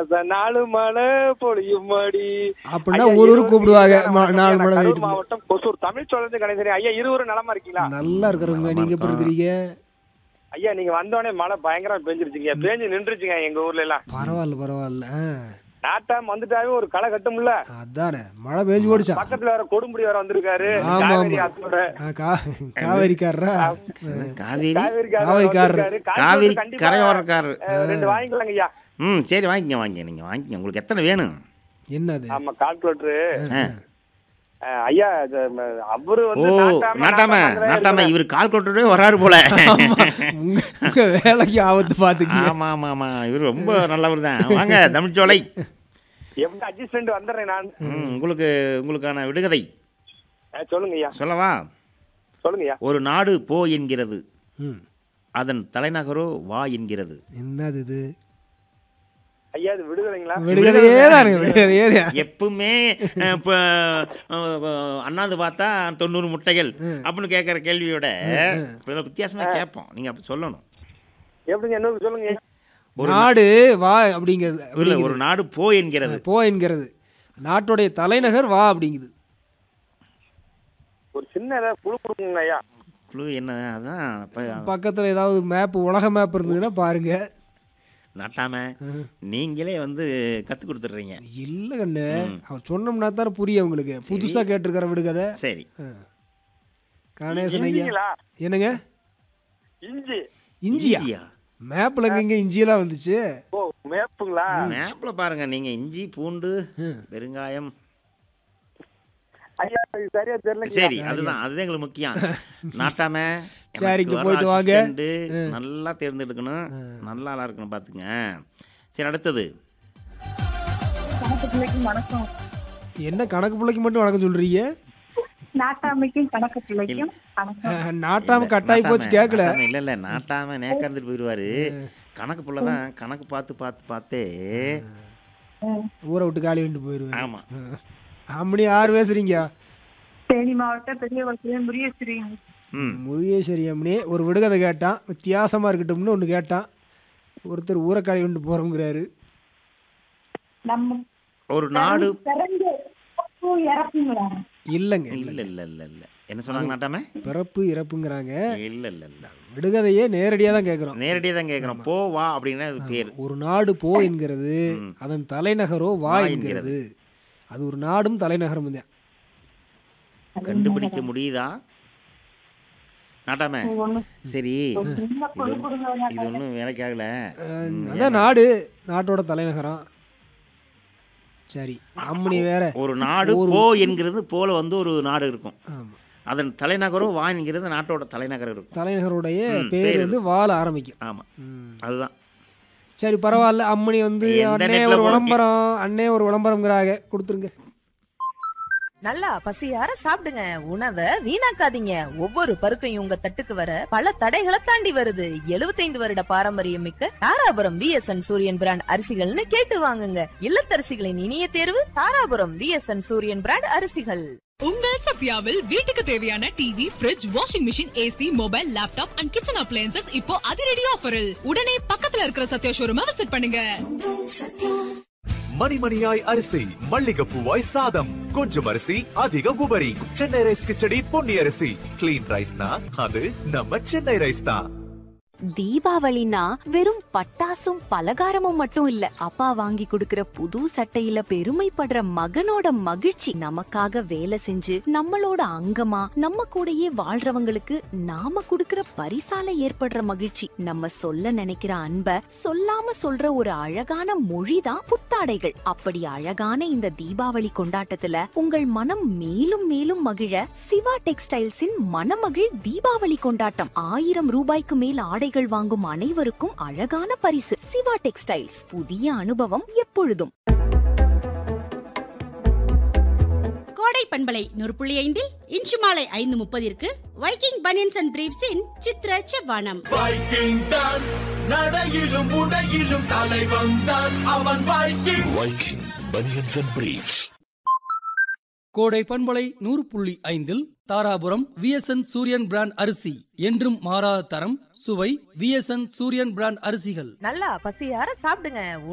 மாச நாலு மழை பொழியும் மடி அப்படின்னா ஐயா, ஒரு ஊருக்கு இருவரும் கூப்பிடுவாங்க வணக்கம் ம- ஐயா, நாலு நான் மழை கரூர் வெயிட் மாவட்டம் கொசூர் தமிழ் சொல்றது கணேசரி ஐயா இருவரும் நலமா இருக்கீங்களா நல்லா இருக்கிறவங்க நீங்க எப்படி இருக்கிறீங்க ஐயா நீங்க வந்தோடனே மழை பயங்கரமா பெஞ்சிருச்சுங்க பேஞ்சு நின்றுச்சுங்க எங்க ஊர்ல எல்லாம் பரவாயில்ல பரவாயில்ல ஆ. நாட்டாம் வந்துட்டாவே ஒரு களை கட்டும்ல அதானே மழை பேஞ்சு போடுச்சா பக்கத்துல வேற கொடுமுடி வேற வந்திருக்காரு ஆமா, காவேரி ஆமா. ஆத்தோட ஆ, கா- காவேரிக்காரரா காவேரி காவேரிக்காரர் காவேரிக்காரர். வந்திருக்காரு. காவேரி கண்டிப்பா, கரையோரக்காரர் அஹ், ரெண்டு வாங்கிக்கலாங்க ஐயா ம் சரி வாங்கிக்கங்க வாங்கிங்க நீங்கள் வாங்கிக்கங்க உங்களுக்கு எத்தனை வேணும் என்னது ஆமா கால்குலேட்டரு ஆ. அஹ், ஐயா இது, ம, அவரு ஓ வந்து நாட்டாம நாட்டாம நாட்டாம நாட்டாம இவர் கால் கொட்டுறே வராரு போல உங்க உங்க வேலைக்கு ஆபத்து பாத்துக்கங்க ஆமா ஆமா ஆமா இவர் ரொம்ப நல்லவர் தான் வாங்க தமிழ்ச்சோலை எப்படி அட்ஜஸ்ட்மெண்ட் வந்துடுறேன் நான் ம், உங்களுக்கு உங்களுக்கான விடுகதை அஹ், சொல்லுங்க ஐயா சொல்லவா சொல்லுங்க ஐயா ஒரு நாடு போ என்கிறது ம் அதன் தலைநகரோ வா என்கிறது என்னது இது ஐயா இது விடுதலைங்களா விடுகதையே தானுங்க விடுகதையே தான். எப்பவுமே அஹ், இப்போ அஹ், அண்ணாந்து பார்த்தா தொண்ணூறு முட்டைகள் அப்படின்னு கேட்குற கேள்வியோட இப்போ வித்தியாசமா கேட்போம் நீங்க அப்படி சொல்லணும் எப்படிங்க இன்னொரு சொல்லுங்க ஐயா. நாடு வா அப்படிங்கிறது இல்ல அப்படிங்குது. ஒரு நாடு போ என்கிறது போ என்கிறது நாட்டுடைய தலைநகர் வா அப்படிங்குது ஒரு சின்ன ஏதாவது குழு கொடுக்குங்க ஐயா குழு என்ன அதான் அப்ப பக்கத்துல ஏதாவது மேப் உலக மேப் இருந்ததுன்னா பாருங்க நாட்டாம நீங்களே வந்து கத்து கொடுத்துட்றீங்க இல்ல கண்ணு அவர் சொன்னோம்னா தானே புரியும் உங்களுக்கு புதுசா கேட்டிருக்கிற விடுகதை சரி கணேசன் ஐயா இஞ்சிங்களா என்னங்க இஞ்சி இஞ்சியா இஞ்சியா மேப்ல எங்க இஞ்சியெல்லாம் வந்துச்சு ஓ மேப்புங்களா மேப்ல பாருங்க நீங்க இஞ்சி பூண்டு பெருங்காயம் ஐயா இது சரியா தெரியல சரி அதுதான் அதுதான் எங்களுக்கு முக்கியம் நாட்டாம எனக்கு சரிங்க, வர போயிட்டு வாங்க. assistant நல்லா தேர்ந்தெடுக்கணும் நல்ல ஆளா இருக்கணும் பாத்துங்க சரி அடுத்தது கணக்கு பிள்ளைக்கு வணக்கம் என்ன கணக்கு பிள்ளைக்கு மட்டும் வணக்கம் சொல்றீங்க நாட்டாமைக்கும் கணக்கு பிள்ளைக்கும் வணக்கம் அஹ், நாட்டாம கட்டாயி போச்சு நாட்டாம- கேட்கல நாட்டாம இல்ல இல்ல நாட்டாம நேக்காந்துட்டு போயிடுவாரு கணக்கு புள்ள தான் கணக்கு பார்த்து பார்த்து பார்த்தே ஊரை விட்டு காலி விட்டு போயிருவேன் ஆமா அம்மனி யார் பேசுறீங்க தேனி மாவட்டம் பெரிய வளர்ச்சி முரியஸ்ரீ ம் முருகேஸ்வரி அம்மனி ஒரு விடுகதை கேட்டான் வித்தியாசமா இருக்கட்டும்னு ஒன்று கேட்டான் ஒருத்தர் ஊரை காலி விட்டு போறோங்கிறாரு நம்ம ஒரு நாடு பிறந்து இறப்புங்களா இல்லைங்க இல்ல இல்ல இல்ல இல்ல என்ன சொன்னாங்க நாட்டாம பிறப்பு இறப்புங்கிறாங்க இல்ல இல்ல இல்ல விடுகதையே நேரடியாக தான் கேட்குறோம் நேரடியாக தான் கேட்குறோம் போ வா அப்படின்னா அது பேர் ஒரு நாடு போ என்கிறது அதன் தலைநகரோ வா வா என்கிறது அது ஒரு நாடும் தலைநகரம் தான் கண்டுபிடிக்க முடியுதா நாட்டாம ஒண்ணு சரி சின்ன பொண்ணு கொடுங்க இது ஒன்றும் வேலைக்கு ஆகல அதான் நாடு நாட்டோட தலைநகரம் சரி அம்மனி வேற ஒரு நாடு போ என்கிறது போல வந்து ஒரு நாடு இருக்கும் ஆமா அதன் தலைநகரோ வா என்கிறது நாட்டோட தலைநகரம் இருக்கும் தலைநகருடைய ம், பேர் பேர் வந்து வாழ ஆரம்பிக்கும் ஆமா ம். அதுதான் சரி பரவாயில்ல அம்மனி வந்து எந்த அண்ணே நெட்ல ஒரு போடுறீங்க? விளம்பரம் அண்ணே ஒரு விளம்பரம்ங்கிறாங்க கொடுத்துருங்க நல்லா பசியார சாப்பிடுங்க உணவை வீணாக்காதீங்க ஒவ்வொரு பருக்கையும் உங்க தட்டுக்கு வர பல தடைகளை தாண்டி வருது 75 வருட பாரம்பரியம் மிக்க தாராபுரம் விஎஸ்என் சூரியன் பிராண்ட் அரிசிகள்னு கேட்டு வாங்குங்க இல்லத்தரசிகளின் இனிய தேர்வு தாராபுரம் விஎஸ்என் சூரியன் பிராண்ட் அரிசிகள் உங்கள் சத்யாவில் வீட்டுக்கு தேவையான TV fridge washing machine AC mobile laptop and kitchen appliances இப்போ அதிரடி ஆஃபரில் உடனே பக்கத்துல இருக்கிற சத்யா ஷோரூமை விசிட் பண்ணுங்க மணிமணியாய் அரிசி மல்லிகைப்பூவாய் சாதம் கொஞ்சம் அரிசி அதிக உபரி சென்னை ரைஸ் கிச்சடி பொன்னி அரிசி கிளீன் ரைஸ்னா அது நம்ம சென்னை ரைஸ் தான் தீபாவளினா வெறும் பட்டாசும் பலகாரமும் மட்டும் இல்ல அப்பா வாங்கி கொடுக்கிற புது சட்டையில பெருமைப்படுற மகனோட மகிழ்ச்சி நமக்காக வேலை செஞ்சு நம்மளோட அங்கமா நம்ம கூடயே வாழ்றவங்களுக்கு நாம கொடுக்கிற பரிசால ஏற்படுற மகிழ்ச்சி நம்ம சொல்ல நினைக்கிற அன்ப சொல்லாம சொல்ற ஒரு அழகான மொழிதான் புத்தாடைகள் அப்படி அழகான இந்த தீபாவளி கொண்டாட்டத்துல உங்கள் மனம் மேலும் மேலும் மகிழ சிவா டெக்ஸ்டைல்ஸின் மனமகிழ் தீபாவளி கொண்டாட்டம் ஆயிரம் ரூபாய்க்கு மேல் ஆடைகள் வாங்கும் அனைவருக்கும் அழகான பரிசு சிவா டெக்ஸ்டைல்ஸ் புதிய அனுபவம் எப்பொழுதும் கோடை பண்பலை நூறு புள்ளி ஐந்தில் இன்று மாலை ஐந்து முப்பதிற்கு வைக்கிங் பனியன்ஸ் அண்ட் பிரீவ்ஸின் சித்ர செவ்வானம் வைக்கிங் தான் நடையிலும் உடையிலும் தலைவன் தான் அவன் Viking Viking banians and briefs கோடை பண்பலை நூறு புள்ளி ஐந்தில் தாராபுரம் விஎஸ்என் சூரியன் பிராண்ட் அரிசி என்றும் மாறாத தரம் சுவை விஎஸ்என் சூரியன் பிராண்ட் அரிசிகள் நல்லா பசியார சாப்பிடுங்க